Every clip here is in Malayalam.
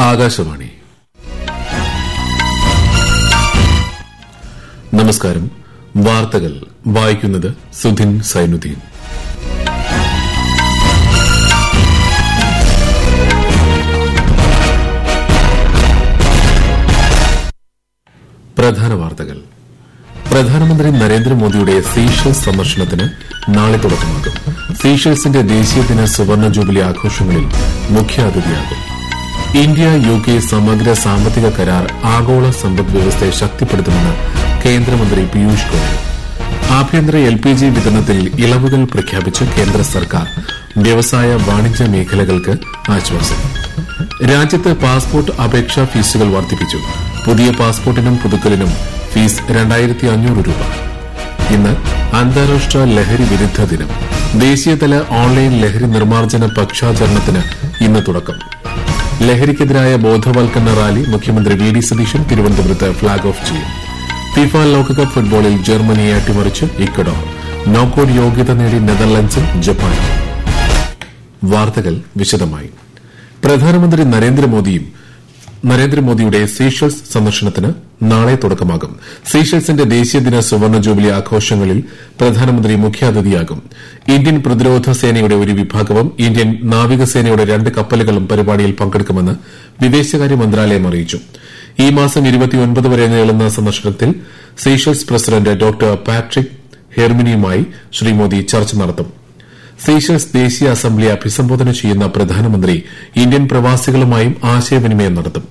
ആകാശവാണി നമസ്കാരം വാർത്തകൾ വായിക്കുന്നത് സുധിൻ സൈനുദ്ദീൻ പ്രധാന വാർത്തകൾ പ്രധാനമന്ത്രി നരേന്ദ്രമോദിയുടെ സീഷൽസ് സന്ദർശനത്തിന് നാളെ തുടക്കമാകും സീഷൽസിന്റെ ദേശീയദിന സുവർണ ജൂബിലി ആഘോഷങ്ങളിൽ മുഖ്യാതിഥിയാകും ഇന്ത്യ യു കെ സമഗ്ര സാമ്പത്തിക കരാർ ആഗോള സമ്പദ് വ്യവസ്ഥയെ ശക്തിപ്പെടുത്തുമെന്ന് കേന്ദ്രമന്ത്രി പീയൂഷ് ഗോയൽ ആഭ്യന്തര എൽ പി ജി വിതരണത്തിൽ ഇളവുകൾ പ്രഖ്യാപിച്ച് കേന്ദ്ര സർക്കാർ വ്യവസായ വാണിജ്യ മേഖലകൾക്ക് ആശ്വാസം രാജ്യത്ത് പാസ്പോർട്ട് അപേക്ഷാ ഫീസുകൾ വർദ്ധിപ്പിച്ചു പുതിയ പാസ്പോർട്ടിനും പുതുക്കലിനും ഫീസ് രണ്ടായിരത്തി അഞ്ഞൂറ് രൂപ ഇന്ന് അന്താരാഷ്ട്ര ലഹരി വിരുദ്ധ ദിനം ദേശീയതല ഓൺലൈൻ ലഹരി നിർമ്മാർജ്ജന പക്ഷാചരണത്തിന് ഇന്ന് തുടക്കം ലഹരിക്കെതിരായ ബോധവൽക്കരണ റാലി മുഖ്യമന്ത്രി വി ഡി സതീശൻ തിരുവനന്തപുരത്ത് ഫ്ളാഗ് ഓഫ് ചെയ്യും ഫിഫ ലോകകപ്പ് ഫുട്ബോളിൽ ജർമ്മനിയെ അട്ടിമറിച്ച് ഇക്കഡോർ നോക്കൌട്ട് യോഗ്യത നേടി നെതർലൻഡ്സും ജപ്പാനും വാർത്തകൾ വിശദമായി പ്രധാനമന്ത്രി നരേന്ദ്രമോദിയും നരേന്ദ്രമോദിയുടെ സീഷൽസ് സന്ദർശനത്തിന് നാളെ തുടക്കമാകും സീഷൽസിന്റെ ദേശീയദിന സുവർണ ജൂബിലി ആഘോഷങ്ങളിൽ പ്രധാനമന്ത്രി മുഖ്യാതിഥിയാകും ഇന്ത്യൻ പ്രതിരോധ സേനയുടെ ഒരു വിഭാഗവും ഇന്ത്യൻ നാവികസേനയുടെ രണ്ട് കപ്പലുകളും പരിപാടിയിൽ പങ്കെടുക്കുമെന്ന് വിദേശകാര്യ മന്ത്രാലയം അറിയിച്ചു ഈ മാസം വരെ നീളുന്ന സന്ദർശനത്തിൽ സീഷൽസ് പ്രസിഡന്റ് ഡോക്ടർ പാട്രിക് ഹെർമിനിയുമായി ശ്രീ മോദി ചർച്ച നടത്തും സീഷൽസ് ദേശീയ അസംബ്ലി അഭിസംബോധന ചെയ്യുന്ന പ്രധാനമന്ത്രി ഇന്ത്യൻ പ്രവാസികളുമായും ആശയവിനിമയം നടത്തും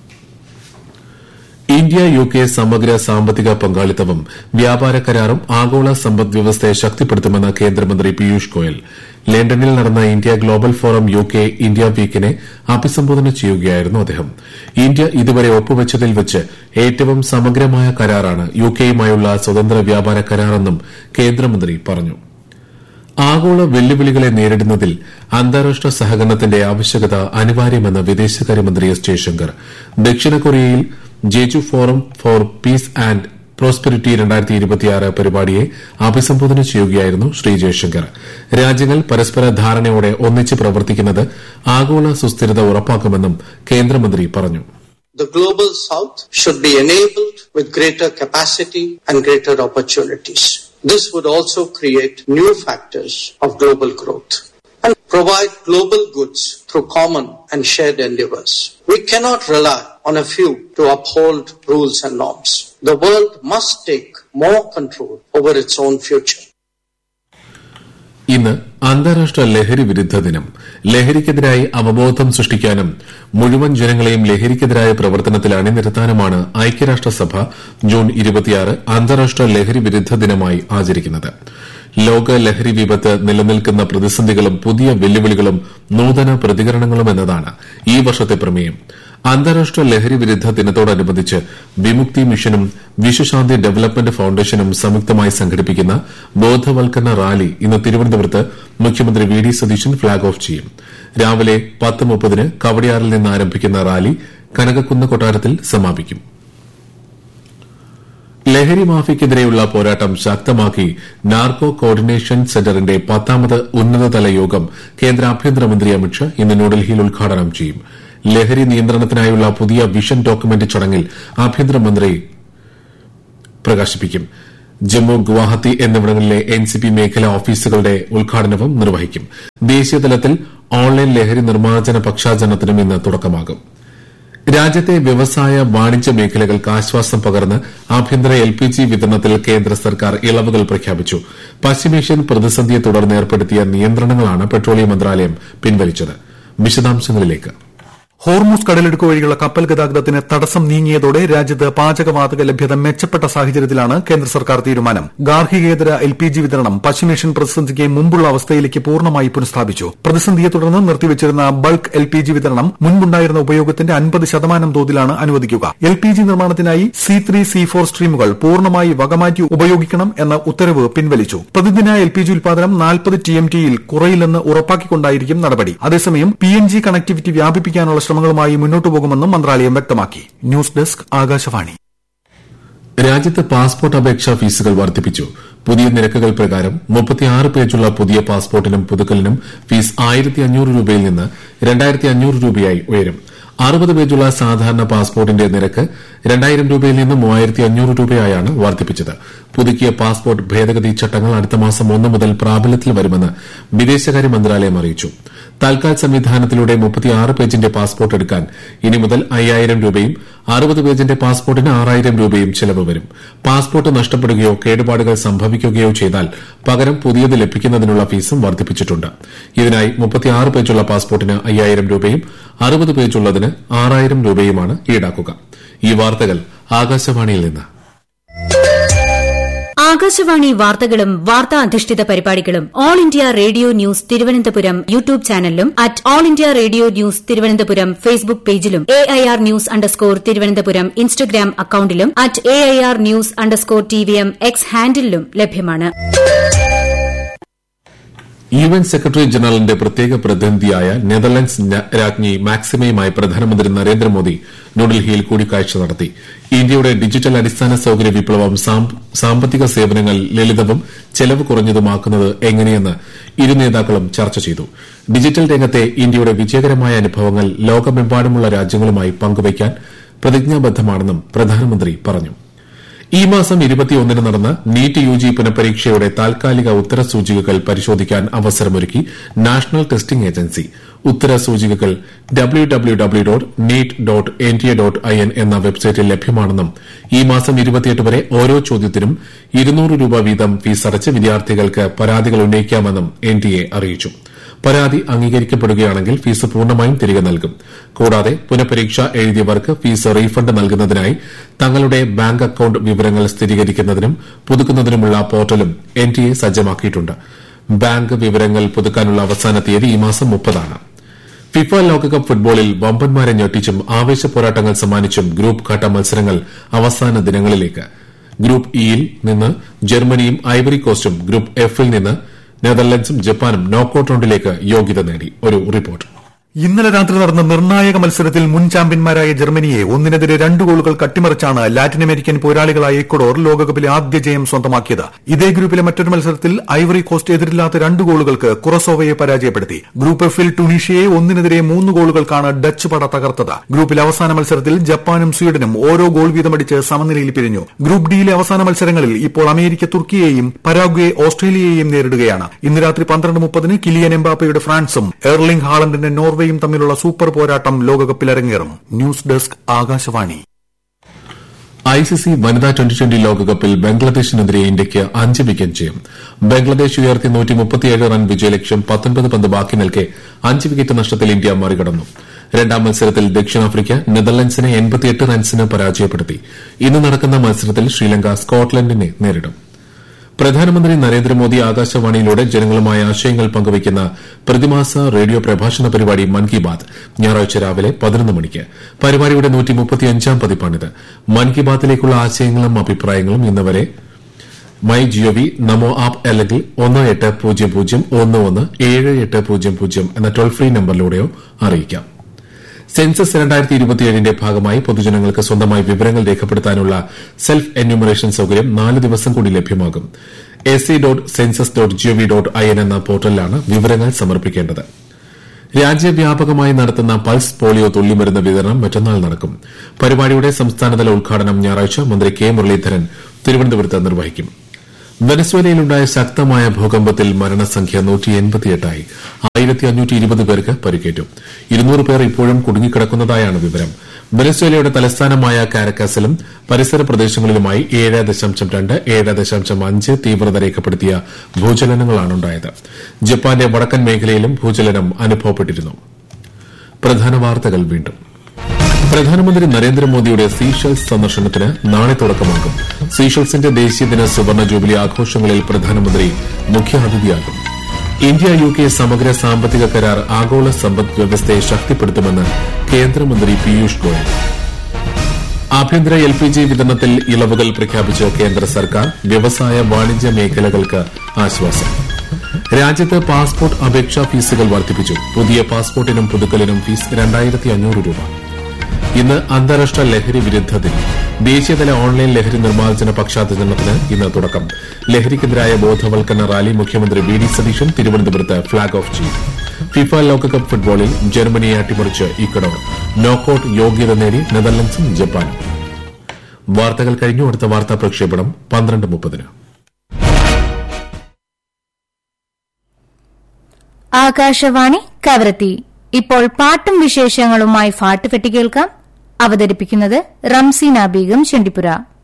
ഇന്ത്യ യു കെ സമഗ്ര സാമ്പത്തിക പങ്കാളിത്തവും വ്യാപാര കരാറും ആഗോള സമ്പദ് വ്യവസ്ഥയെ ശക്തിപ്പെടുത്തുമെന്ന് കേന്ദ്രമന്ത്രി പീയൂഷ് ഗോയൽ ലണ്ടനിൽ നടന്ന India global forum U K India വീക്കിനെ അഭിസംബോധന ചെയ്യുകയായിരുന്നു അദ്ദേഹം ഇന്ത്യ ഇതുവരെ ഒപ്പുവച്ചതിൽ വെച്ച് ഏറ്റവും സമഗ്രമായ കരാറാണ് യു കെയുമായുള്ള സ്വതന്ത്ര വ്യാപാര കരാറെന്നും കേന്ദ്രമന്ത്രി പറഞ്ഞു ആഗോള വെല്ലുവിളികളെ നേരിടുന്നതിൽ അന്താരാഷ്ട്ര സഹകരണത്തിന്റെ ആവശ്യകത അനിവാര്യമെന്ന് വിദേശകാര്യമന്ത്രി എസ് ജയശങ്കർ ദക്ഷിണ കൊറിയയിൽ Jeju forum for peace and prosperity പരിപാടിയെ അഭിസംബോധന ചെയ്യുകയായിരുന്നു ശ്രീ ജയശങ്കർ രാജ്യങ്ങൾ പരസ്പര ധാരണയോടെ ഒന്നിച്ച് പ്രവർത്തിക്കുന്നത് ആഗോള സുസ്ഥിരത ഉറപ്പാക്കുമെന്നും കേന്ദ്രമന്ത്രി പറഞ്ഞു The global south should be enabled with greater capacity and greater opportunities. This would also create new factors of global growth and provide global goods through common and shared endeavors. We cannot rely on a few to uphold rules and norms. The world must take more control over its own future. ഇന്ന് അന്താരാഷ്ട്ര ലഹരി വിരുദ്ധ ദിനം ലഹരിക്കെതിരായി അവബോധം സൃഷ്ടിക്കാനും മുഴുവൻ ജനങ്ങളെയും ലഹരിക്കെതിരായ പ്രവർത്തനത്തിൽ അണിനിരത്താനുമാണ് ഐക്യരാഷ്ട്രസഭ ജൂൺ അന്താരാഷ്ട്ര ലഹരി വിരുദ്ധ ദിനമായി ആചരിക്കുന്നത് ലോക ലഹരി വിപത്ത് നിലനിൽക്കുന്ന പ്രതിസന്ധികളും പുതിയ വെല്ലുവിളികളും നൂതന പ്രതികരണങ്ങളും എന്നതാണ് ഈ വർഷത്തെ പ്രമേയം അന്താരാഷ്ട്ര ലഹരി വിരുദ്ധ ദിനത്തോടനുബന്ധിച്ച് വിമുക്തി മിഷനും വിശ്വശാന്തി ഡെവലപ്മെന്റ് ഫൌണ്ടേഷനും സംയുക്തമായി സംഘടിപ്പിക്കുന്ന ബോധവൽക്കരണ റാലി ഇന്ന് തിരുവനന്തപുരത്ത് മുഖ്യമന്ത്രി V D Satheesan flag off ചെയ്യും രാവിലെ പത്ത് മുപ്പതിന് കവടിയാറിൽ നിന്ന് ആരംഭിക്കുന്ന റാലി കനകക്കുന്ന് കൊട്ടാരത്തിൽ സമാപിക്കും ലഹരി മാഫിയക്കെതിരെയുള്ള പോരാട്ടം ശക്തമാക്കി നാർക്കോ കോർഡിനേഷൻ സെന്ററിന്റെ പത്താമത് ഉന്നതതല യോഗം കേന്ദ്ര ആഭ്യന്തരമന്ത്രി അമിത്ഷാ ഇന്ന് ന്യൂഡൽഹിയിൽ ഉദ്ഘാടനം ചെയ്യും ലഹരി നിയന്ത്രണത്തിനായുള്ള പുതിയ വിഷൻ ഡോക്യുമെന്റ് ചടങ്ങിൽ ആഭ്യന്തരമന്ത്രി പ്രകാശിപ്പിക്കും ജമ്മു ഗുവാഹത്തി എന്നിവിടങ്ങളിലെ എൻസിപി മേഖലാ ഓഫീസുകളുടെ ഉദ്ഘാടനവും നിർവഹിക്കും ദേശീയതലത്തിൽ ഓൺലൈൻ ലഹരി നിർമ്മാർജ്ജന പക്ഷാചരണത്തിനും ഇന്ന് തുടക്കമാകും രാജ്യത്തെ വ്യവസായ വാണിജ്യ മേഖലകൾക്ക് ആശ്വാസം പകർന്ന് ആഭ്യന്തര എൽ പി ജി വിതരണത്തിൽ കേന്ദ്ര സർക്കാർ ഇളവുകൾ പ്രഖ്യാപിച്ചു പശ്ചിമേഷ്യൻ പ്രതിസന്ധിയെ തുടർന്ന് ഏർപ്പെടുത്തിയ നിയന്ത്രണങ്ങളാണ് പെട്രോളിയം മന്ത്രാലയം പിൻവലിച്ചത് വിശദാംശങ്ങളിലേക്ക് ഹോർമൂസ് കടലിടുക്ക് വഴിയുള്ള കപ്പൽ ഗതാഗതത്തിന് തടസ്സം നീങ്ങിയതോടെ രാജ്യത്ത് പാചകവാതക ലഭ്യത മെച്ചപ്പെട്ട സാഹചര്യത്തിലാണ് കേന്ദ്ര സർക്കാർ തീരുമാനം ഗാർഹികേതര എൽ പി ജി വിതരണം പശ്ചിമേഷ്യൻ പ്രതിസന്ധിക്ക് മുമ്പുള്ള അവസ്ഥയിലേക്ക് പൂർണ്ണമായി പുനഃസ്ഥാപിച്ചു പ്രതിസന്ധിയെ തുടർന്ന് നിർത്തിവച്ചിരുന്ന ബൾക്ക് എൽ പി ജി വിതരണം മുൻപുണ്ടായിരുന്ന ഉപയോഗത്തിന്റെ അൻപത് ശതമാനം തോതിലാണ് അനുവദിക്കുക എൽ പി ജി നിർമ്മാണത്തിനായി സി ത്രീ സി ഫോർ സ്ട്രീമുകൾ പൂർണ്ണമായി വകമാറ്റി ഉപയോഗിക്കണം എന്ന ഉത്തരവ് പിൻവലിച്ചു പ്രതിദിന എൽ പി ജി ഉൽപാദനം നാൽപ്പത് ടി എം ടിയിൽ കുറയില്ലെന്ന് ഉറപ്പാക്കിക്കൊണ്ടായിരിക്കും നടപടി അതേസമയം പി എൻ ജി കണക്ടിവിറ്റി വ്യാപിപ്പിക്കാനുള്ള ശ്രമങ്ങളുമായി മുന്നോട്ടു പോകുമെന്നും മന്ത്രാലയം വ്യക്തമാക്കി ന്യൂസ് ഡെസ്ക് ആകാശവാണി രാജ്യത്ത് പാസ്പോർട്ട് അപേക്ഷാ ഫീസുകൾ വർദ്ധിപ്പിച്ചു പുതിയ നിരക്കുകൾ പ്രകാരം മുപ്പത്തിയാറ് പേജുള്ള പുതിയ പാസ്പോർട്ടിനും പുതുക്കലിനും ഫീസ് ആയിരത്തി അഞ്ഞൂറ് രൂപയിൽ നിന്ന് രണ്ടായിരത്തി അഞ്ഞൂറ് രൂപയായി ഉയരും അറുപത് പേജുള്ള സാധാരണ പാസ്പോർട്ടിന്റെ നിരക്ക് രണ്ടായിരം രൂപയിൽ നിന്ന് മൂവായിരത്തി അഞ്ഞൂറ് രൂപയായാണ് വർദ്ധിപ്പിച്ചത് പുതുക്കിയ പാസ്പോർട്ട് ഭേദഗതി ചട്ടങ്ങൾ അടുത്ത മാസം ഒന്ന് മുതൽ പ്രാബല്യത്തിൽ വരുമെന്ന് വിദേശകാര്യ മന്ത്രാലയം അറിയിച്ചു തൽക്കാൽ സംവിധാനത്തിലൂടെ മുപ്പത്തിയാറ് പേജിന്റെ പാസ്പോർട്ട് എടുക്കാൻ ഇനി മുതൽ അയ്യായിരം രൂപയും അറുപത് പേജിന്റെ പാസ്പോർട്ടിന് ആറായിരം രൂപയും ചെലവ് വരും പാസ്പോർട്ട് നഷ്ടപ്പെടുകയോ കേടുപാടുകൾ സംഭവിക്കുകയോ ചെയ്താൽ പകരം പുതിയത് ലഭിക്കുന്നതിനുള്ള ഫീസും വർദ്ധിപ്പിച്ചിട്ടുണ്ട് ഇതിനായി മുപ്പത്തിയാറ് പേജുള്ള പാസ്പോർട്ടിന് അയ്യായിരം രൂപയും അറുപത് പേജുള്ളതിന് ആറായിരം രൂപയുമാണ് ഈടാക്കുക ഈ വാർത്തകൾ ആകാശവാണിയിൽ നിന്ന് ആകാശവാണി വാർത്തകളും വാർത്താ അധിഷ്ഠിത പരിപാടികളും All India Radio news Thiruvananthapuram YouTube ചാനലിലും at All India Radio news Thiruvananthapuram Facebook പേജിലും A I R news underscore Thiruvananthapuram Instagram അക്കൌണ്ടിലും at A I R news underscore T V M X ഹാൻഡിലും ലഭ്യമാണ് യു എൻ സെക്രട്ടറി ജനറലിന്റെ പ്രത്യേക പ്രതിനിധിയായ നെതർലൻഡ്സ് രാജ്ഞി മാക്സിമയുമായി പ്രധാനമന്ത്രി നരേന്ദ്രമോദി ന്യൂഡൽഹിയിൽ കൂടിക്കാഴ്ച നടത്തി ഇന്ത്യയുടെ ഡിജിറ്റൽ അടിസ്ഥാന സൌകര്യ വിപ്ലവം സാമ്പത്തിക സേവനങ്ങൾ ലളിതവും ചെലവ് കുറഞ്ഞതുമാക്കുന്നത് എങ്ങനെയെന്ന് ഇരു നേതാക്കളും ചർച്ച ചെയ്തു ഡിജിറ്റൽ രംഗത്തെ ഇന്ത്യയുടെ വിജയകരമായ അനുഭവങ്ങൾ ലോകമെമ്പാടുമുള്ള രാജ്യങ്ങളുമായി പങ്കുവയ്ക്കാൻ പ്രതിജ്ഞാബദ്ധമാണെന്നും പ്രധാനമന്ത്രി പറഞ്ഞു ഈ മാസം ഇരുപത്തിയൊന്നിന് നടന്ന നീറ്റ് യുജി പുനഃപരീക്ഷയുടെ താൽക്കാലിക ഉത്തരസൂചികകൾ പരിശോധിക്കാൻ അവസരമൊരുക്കി നാഷണൽ ടെസ്റ്റിംഗ് ഏജൻസി ഉത്തരസൂചികകൾ W W W dot NEET dot N T A dot I N എന്ന വെബ്സൈറ്റിൽ ലഭ്യമാണെന്നും ഈ മാസം ഇരുപത്തിയെട്ട് വരെ ഓരോ ചോദ്യത്തിനും ഇരുന്നൂറ് രൂപ വീതം ഫീസടച്ച് വിദ്യാർത്ഥികൾക്ക് പരാതികൾ ഉന്നയിക്കാമെന്നും എൻ ടി എ അറിയിച്ചു പരാതി അംഗീകരിക്കപ്പെടുകയാണെങ്കിൽ ഫീസ് പൂർണ്ണമായും തിരികെ നൽകും കൂടാതെ പുനഃപരീക്ഷ എഴുതിയവർക്ക് ഫീസ് റീഫണ്ട് നൽകുന്നതിനായി തങ്ങളുടെ ബാങ്ക് അക്കൌണ്ട് വിവരങ്ങൾ സ്ഥിരീകരിക്കുന്നതിനും പുതുക്കുന്നതിനുമുള്ള പോർട്ടലും എൻ ടി എ സജ്ജമാക്കിയിട്ടുണ്ട് ബാങ്ക് വിവരങ്ങൾ പുതുക്കാനുള്ള അവസാന തീയതി ഈ മാസം മുപ്പതാണ് ഫിഫ ലോകകപ്പ് ഫുട്ബോളിൽ വമ്പന്മാരെ ഞെട്ടിച്ചും ആവേശ പോരാട്ടങ്ങൾ സമ്മാനിച്ചും ഗ്രൂപ്പ് ഘട്ട മത്സരങ്ങൾ അവസാന ദിനങ്ങളിലേക്ക് ഗ്രൂപ്പ് ഇയിൽ നിന്ന് ജർമ്മനിയും ഐവറി കോസ്റ്റും ഗ്രൂപ്പ് എഫിൽ നിന്ന് നെതർലൻഡ്സും ജപ്പാനും നോക്കൌട്ട് റൌണ്ടിലേക്ക് യോഗ്യത നേടി ഒരു റിപ്പോർട്ട് ഇന്നലെ രാത്രി നടന്ന നിർണായക മത്സരത്തിൽ മുൻ ചാമ്പ്യന്മാരായ ജർമ്മനിയെ ഒന്നിനെതിരെ രണ്ട് ഗോളുകൾ കട്ടിമറിച്ചാണ് ലാറ്റിൻ അമേരിക്കൻ പോരാളികളായ ഇക്വഡോർ ലോകകപ്പിലെ ആദ്യ ജയം സ്വന്തമാക്കിയത് ഇതേ ഗ്രൂപ്പിലെ മറ്റൊരു മത്സരത്തിൽ ഐവറി കോസ്റ്റ് എതിരില്ലാത്ത രണ്ട് ഗോളുകൾക്ക് കുറസോവയെ പരാജയപ്പെടുത്തി ഗ്രൂപ്പ് എഫിൽ ടുണീഷ്യയെ ഒന്നിനെതിരെ മൂന്ന് ഗോളുകൾക്കാണ് ഡച്ച് പട തകർത്തത് ഗ്രൂപ്പിലെ അവസാന മത്സരത്തിൽ ജപ്പാനും സ്വീഡനും ഓരോ ഗോൾ വീതമടിച്ച് സമനിലയിൽ പിരിഞ്ഞു ഗ്രൂപ്പ് ഡിയിലെ അവസാന മത്സരങ്ങളിൽ ഇപ്പോൾ അമേരിക്ക തുർക്കിയെയും പരാഗ്വെ ഓസ്ട്രേലിയയെയും നേരിടുകയാണ് ഇന്ന് രാത്രി പന്ത്രണ്ട് മുപ്പതിന് കിലിയൻ എംബാപ്പയുടെ ഫ്രാൻസും എർലിംഗ് ഹാളണ്ടിന്റെ നോർവേ നോർവേയും തമ്മിലുള്ള സൂപ്പർ പോരാട്ടം ലോകകപ്പിൽ അരങ്ങേറും ന്യൂസ് ഡെസ്ക് ആകാശവാണി ഐസിസി വനിതാ ട്വന്റി ട്വന്റി ലോകകപ്പിൽ ബംഗ്ലാദേശിനെതിരെ ഇന്ത്യയ്ക്ക് അഞ്ച് വിക്കറ്റ് ജയം ബംഗ്ലാദേശ് ഉയർത്തി റൺ വിജയലക്ഷ്യം പത്തൊൻപത് പന്ത് ബാക്കി നിൽക്കെ അഞ്ച് വിക്കറ്റ് നഷ്ടത്തിൽ ഇന്ത്യ മറികടന്നു രണ്ടാം മത്സരത്തിൽ ദക്ഷിണാഫ്രിക്ക നെതർലൻഡ്സിനെ എൺപത്തിയെട്ട് റൺസിന് പരാജയപ്പെടുത്തി ഇന്ന് നടക്കുന്ന മത്സരത്തിൽ ശ്രീലങ്ക സ്കോട്ട്ലൻഡിനെ നേരിടും പ്രധാനമന്ത്രി നരേന്ദ്രമോദി ആകാശവാണിയിലൂടെ ജനങ്ങളുമായി ആശയങ്ങൾ പങ്കുവയ്ക്കുന്ന പ്രതിമാസ റേഡിയോ പ്രഭാഷണ പരിപാടി മൻ കി ബാത് ഞായറാഴ്ച രാവിലെ പതിനൊന്ന് മണിക്ക് പരിപാടിയുടെ നൂറ്റിമുപ്പത്തിയഞ്ചാം പതിപ്പാണിത് മൻ കി ബാത്തിലേക്കുള്ള ആശയങ്ങളും അഭിപ്രായങ്ങളും ഇന്ന് വരെ മൈ ജിഒവി നമോ ആപ്പ് അല്ലെങ്കിൽ ഒന്ന് എട്ട് പൂജ്യം പൂജ്യം ഒന്ന് ഒന്ന് ഏഴ് എട്ട് പൂജ്യം പൂജ്യം എന്ന ടോൾ ഫ്രീ നമ്പറിലൂടെയോ അറിയിക്കാം സെൻസസ് രണ്ടായിരത്തി ഇരുപത്തിയേഴിന്റെ ഭാഗമായി പൊതുജനങ്ങൾക്ക് സ്വന്തമായി വിവരങ്ങൾ രേഖപ്പെടുത്താനുള്ള സെൽഫ് എന്യൂമറേഷൻ സൌകര്യം നാല് ദിവസം കൂടി ലഭ്യമാകും S C dot census dot G O V dot I N എന്ന പോർട്ടലിലാണ് വിവരങ്ങൾ സമർപ്പിക്കേണ്ടത് രാജ്യവ്യാപകമായി നടത്തുന്ന പൾസ് പോളിയോ തുള്ളിമരുന്ന് വിതരണം മറ്റന്നാൾ നടക്കും പരിപാടിയുടെ സംസ്ഥാനതല ഉദ്ഘാടനം ഞായറാഴ്ച മന്ത്രി കെ മുരളീധരൻ തിരുവനന്തപുരത്ത് നിർവഹിക്കും വെനസ്വേലയിലുണ്ടായ ശക്തമായ ഭൂകമ്പത്തിൽ മരണസംഖ്യ നൂറ്റിയെൺപത്തിയെട്ടായി ആയിരത്തി അഞ്ഞൂറ്റി ഇരുപത് പേർക്ക് പരിക്കേറ്റു ഇരുന്നൂറ് പേർ ഇപ്പോഴും കുടുങ്ങിക്കിടക്കുന്നതായാണ് വിവരം വെനസ്വേലയുടെ തലസ്ഥാനമായ കാരക്കാസിലും പരിസര പ്രദേശങ്ങളിലുമായി ഏഴ് ദശാംശം രണ്ട് ഏഴ് ദശാംശം അഞ്ച് തീവ്രത രേഖപ്പെടുത്തിയ ഭൂചലനങ്ങളാണുണ്ടായത് ജപ്പാന്റെ വടക്കൻ മേഖലയിലും ഭൂചലനം അനുഭവപ്പെട്ടിരുന്നു പ്രധാന വാർത്തകൾ വീണ്ടും പ്രധാനമന്ത്രി നരേന്ദ്രമോദിയുടെ സീഷൽസ് സന്ദർശനത്തിന് നാളെ തുടക്കമാകും സീഷൽസിന്റെ ദേശീയദിന സുവർണ ജൂബിലി ആഘോഷങ്ങളിൽ പ്രധാനമന്ത്രി മുഖ്യാതിഥിയാകും ഇന്ത്യ യു കെ സമഗ്ര സാമ്പത്തിക കരാർ ആഗോള സമ്പദ് വ്യവസ്ഥയെ ശക്തിപ്പെടുത്തുമെന്ന് കേന്ദ്രമന്ത്രി പീയൂഷ് ഗോയൽ ആഭ്യന്തര എൽ പി ജി വിതരണത്തിൽ ഇളവുകൾ പ്രഖ്യാപിച്ച് കേന്ദ്ര സർക്കാർ വ്യവസായ വാണിജ്യ മേഖലകൾക്ക് ആശ്വാസം രാജ്യത്ത് പാസ്പോർട്ട് അപേക്ഷാ ഫീസുകൾ വർദ്ധിപ്പിച്ചു പുതിയ പാസ്പോർട്ടിനും പുതുക്കലിനും ഫീസ് രണ്ടായിരത്തി അഞ്ഞൂറ് രൂപ ഇന്ന് അന്താരാഷ്ട്ര ലഹരി വിരുദ്ധ ദിനം ദേശീയതല ഓൺലൈൻ ലഹരി നിർമ്മാർജ്ജന പക്ഷാചരണത്തിന് ഇന്ന് തുടക്കം ലഹരിക്കെതിരായ ബോധവൽക്കരണ റാലി മുഖ്യമന്ത്രി വി ഡി സതീശൻ തിരുവനന്തപുരത്ത് ഫ്ളാഗ് ഓഫ് ചെയ്തു ഫിഫ ലോകകപ്പ് ഫുട്ബോളിൽ ജർമ്മനിയെ അട്ടിമറിച്ച് ഇക്കഡോർ നോക്കൌട്ട് യോഗ്യത നേടി നെതർലൻഡ്സും ജപ്പാനും വാർത്തകൾ കഴിഞ്ഞു അടുത്ത വാർത്താ പ്രക്ഷേപണം പന്ത്രണ്ട് മുപ്പതിന് ആകാശവാണി കവരത്തി ഇപ്പോൾ പാട്ടും വിശേഷങ്ങളുമായി ഫാട്ട് കെട്ടി കേൾക്കാം അവതരിപ്പിക്കുന്നത് റംസീന ബീഗം ചെണ്ടിപ്പുര